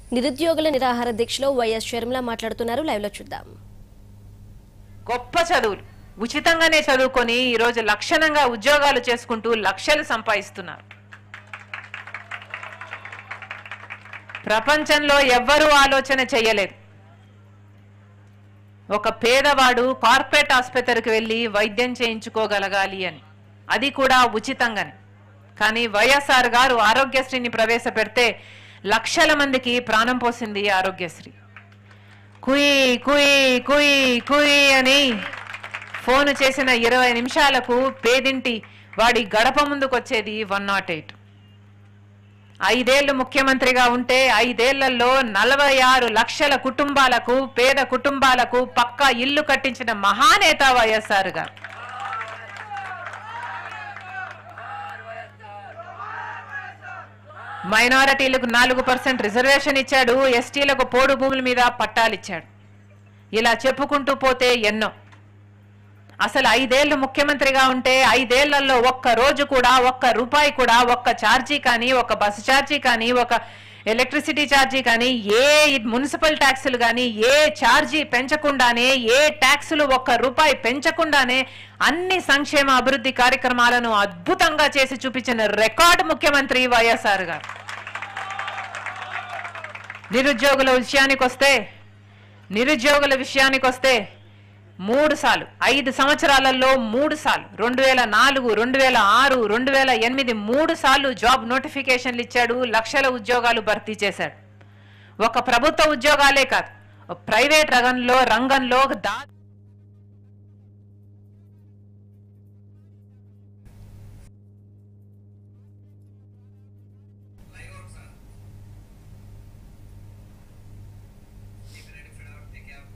నిరుద్యోగుల నిరాహార దీక్షలో వైఎస్ షర్మిల మాట్లాడుతున్నారు లైవ్ లో చూద్దాం గొప్ప చదువులు ఉచితంగానే చదువుకొని ఈరోజు లక్షణంగా ఉద్యోగాలు చేసుకుంటూ లక్షలు సంపాదిస్తున్నారు ప్రపంచంలో ఎవ్వరూ ఆలోచన చేయలేదు ఒక పేదవాడు కార్పొరేట్ ఆసుపత్రికి వెళ్ళి వైద్యం చేయించుకోగలగాలి అని అది కూడా ఉచితంగానే కానీ వైఎస్ఆర్ గారు ఆరోగ్యశ్రీని ప్రవేశపెడితే లక్షల మందికి ప్రాణం పోసింది ఆరోగ్యశ్రీ కుయి కుయి కుయి కుయి అని ఫోన్ చేసిన ఇరవై నిమిషాలకు పేదింటి వాడి గడప ముందుకు వచ్చేది వన్ నాట్ ఎయిట్ ఐదేళ్లు ముఖ్యమంత్రిగా ఉంటే ఐదేళ్లలో నలభై ఆరు లక్షల కుటుంబాలకు పేద కుటుంబాలకు పక్కా ఇల్లు కట్టించిన మహానేత వైఎస్ఆర్ గారు మైనారిటీలకు నాలుగు పర్సెంట్ రిజర్వేషన్ ఇచ్చాడు ఎస్టీలకు పోడు భూముల మీద పట్టాలిచ్చాడు ఇలా చెప్పుకుంటూ పోతే ఎన్నో అసలు ఐదేళ్లు ముఖ్యమంత్రిగా ఉంటే ఐదేళ్లలో ఒక్క రోజు కూడా ఒక్క రూపాయి కూడా ఒక్క ఛార్జీ కానీ ఒక బస్సు ఛార్జీ కానీ ఒక ఎలక్ట్రిసిటీ ఛార్జీ కానీ ఏ మున్సిపల్ ట్యాక్సులు కానీ ఏ ఛార్జీ పెంచకుండానే ఏ ట్యాక్సులు ఒక్క రూపాయి పెంచకుండానే అన్ని సంక్షేమ అభివృద్ధి కార్యక్రమాలను అద్భుతంగా చేసి చూపించిన రికార్డు ముఖ్యమంత్రి వైఎస్ఆర్ గారు నిరుద్యోగుల విషయానికి వస్తే నిరుద్యోగుల విషయానికి వస్తే మూడు సార్లు ఐదు సంవత్సరాలలో మూడు సార్లు రెండు వేల నాలుగు రెండు వేల ఆరు రెండు వేల ఎనిమిది మూడు సార్లు జాబ్ నోటిఫికేషన్లు ఇచ్చాడు లక్షల ఉద్యోగాలు భర్తీ చేశాడు ఒక ప్రభుత్వ ఉద్యోగాలే కాదు ప్రైవేట్ రంగంలో రంగంలో దా